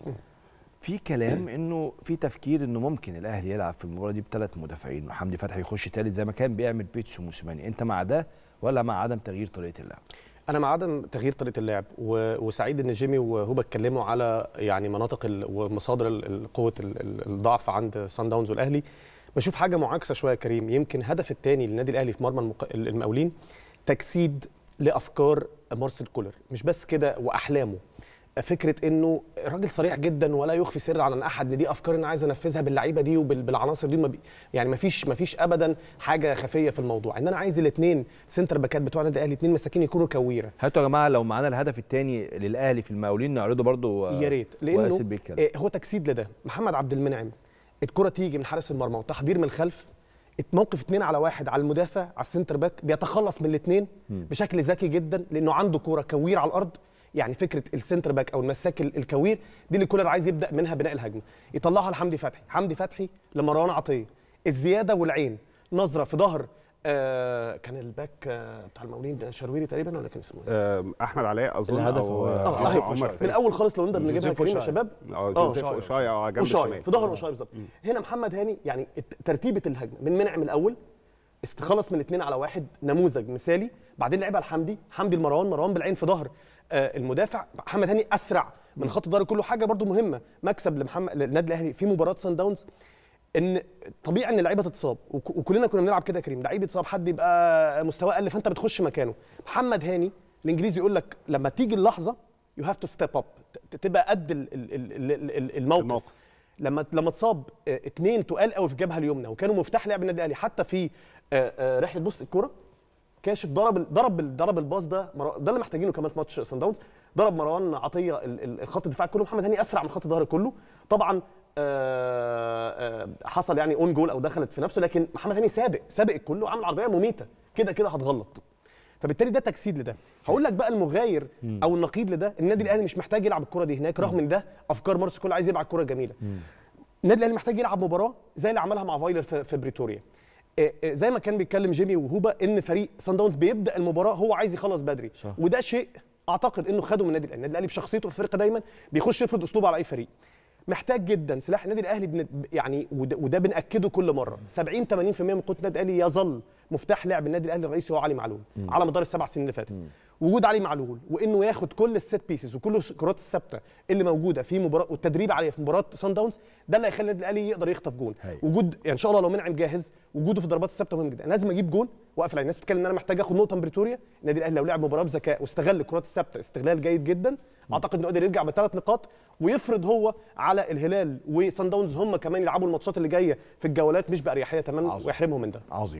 في كلام انه في تفكير انه ممكن الاهلي يلعب في المباراه دي بثلاث مدافعين وحمدي فتحي يخش ثالث زي ما كان بيعمل بيتسو موسيماني انت مع ده ولا مع عدم تغيير طريقه اللعب انا مع عدم تغيير طريقه اللعب و... وسعيد ان جيمي وهوبا اتكلموا على يعني مناطق ال... ومصادر ال- قوه ال... ال- الضعف عند سان داونز والاهلي بشوف حاجه معاكسه شويه يا كريم يمكن هدف الثاني للنادي الاهلي في مرمى المق... المقاولين تجسيد لافكار مارسيل كولر مش بس كده واحلامه فكره انه راجل صريح جدا ولا يخفي سر عن احد ان دي افكار انا عايز انفذها باللعيبه دي وبالعناصر دي وما بي- يعني ما فيش ما فيش ابدا حاجه خفيه في الموضوع ان انا عايز الاثنين سنتر باكات بتوع النادي الاهلي اثنين مساكين يكونوا كويره هاتوا يا جماعه لو معانا الهدف الثاني للاهلي في المقاولين نعرضه برضو يا ريت واسيب لانه بيتكلم. آه، هو تجسيد لده محمد عبد المنعم الكره تيجي من حارس المرمى وتحضير من الخلف موقف اثنين على واحد على المدافع على السنتر باك بيتخلص من الاثنين بشكل ذكي جدا لانه عنده كوره كوير على الارض يعني فكره السنتر باك او المساك ال- الكوير دي اللي كولر عايز يبدا منها بناء الهجمه يطلعها لحمدي فتحي حمدي فتحي لمروان عطيه الزياده والعين نظره في ظهر آه كان الباك آه بتاع المقاولين ده شرويري تقريبا ولا كان اسمه ايه؟ آه، احمد علاء اظن الهدف أو- هو- أو اه صحيح عمر من فايق. الاول خالص لو نقدر نجيبها جوزيف كريم يا أوشاي. شباب اه جوزيف أوشاي. اوشاي اه جنب وشاي الشمال في ظهر وشاي بالظبط هنا محمد هاني يعني الت- ترتيبه الهجمه من منعم الاول استخلص من اثنين على واحد نموذج مثالي بعدين لعبها لحمدي حمدي لمروان مروان بالعين في ظهر آه المدافع محمد هاني اسرع من خط الظهر كله حاجه برضو مهمه مكسب لمحمد للنادي الاهلي في مباراه سان داونز ان طبيعي ان اللعيبه تتصاب وك- وكلنا كنا بنلعب كده يا كريم لعيب يتصاب حد يبقى مستواه اقل فانت بتخش مكانه محمد هاني الانجليزي يقول لك لما تيجي اللحظه يو هاف تو ستيب اب تبقى قد ال- ال- ال- ال- ال- الموقف الموقف. لما لما اتصاب آه، اتنين تقال قوي في الجبهه اليمنى وكانوا مفتاح لعب النادي الاهلي حتى في آه، آه، رحله بص الكوره كاشف ضرب ال- ضرب ال- ضرب الباص ده مرا- ده اللي محتاجينه كمان في ماتش سان داونز ضرب مروان عطيه ال- ال- الخط الدفاع كله محمد هاني اسرع من خط الظهر كله طبعا آه، آه، حصل يعني اون جول او دخلت في نفسه لكن محمد هاني سابق سابق الكل وعمل عرضيه مميته كده كده هتغلط فبالتالي ده تجسيد لده هقول لك بقى المغاير او النقيض لده النادي الاهلي مش محتاج يلعب الكره دي هناك رغم ان ده افكار مارس كل عايز يلعب الكره الجميله النادي الاهلي محتاج يلعب مباراه زي اللي عملها مع فايلر في, في بريتوريا إيه إيه زي ما كان بيتكلم جيمي وهوبا ان فريق سان داونز بيبدا المباراه هو عايز يخلص بدري صح. وده شيء اعتقد انه خده من النادي الاهلي النادي الاهلي بشخصيته في الفرقه دايما بيخش يفرض اسلوبه على اي فريق محتاج جدا سلاح النادي الاهلي بن... يعني وده, وده بناكده كل مره 70 80% من قوه النادي الاهلي يظل مفتاح لعب النادي الاهلي الرئيسي هو علي معلول على مدار السبع سنين اللي فاتوا وجود علي معلول وانه ياخد كل السيت بيسز وكل الكرات الثابته اللي موجوده في مباراه والتدريب عليها في مباراه سان داونز ده اللي هيخلي النادي الاهلي يقدر يخطف جول هاي. وجود يعني ان شاء الله لو منعم جاهز وجوده في الضربات الثابته مهم جدا أنا لازم اجيب جول واقفل عليه الناس بتتكلم ان انا محتاج اخد نقطه من بريتوريا النادي الاهلي لو لعب مباراه بذكاء واستغل الكرات الثابته استغلال جيد جدا اعتقد انه قدر يرجع بثلاث نقاط ويفرض هو على الهلال وسان داونز هم كمان يلعبوا الماتشات اللي جايه في الجولات مش باريحيه تماما عظيم. ويحرمهم من ده عظيم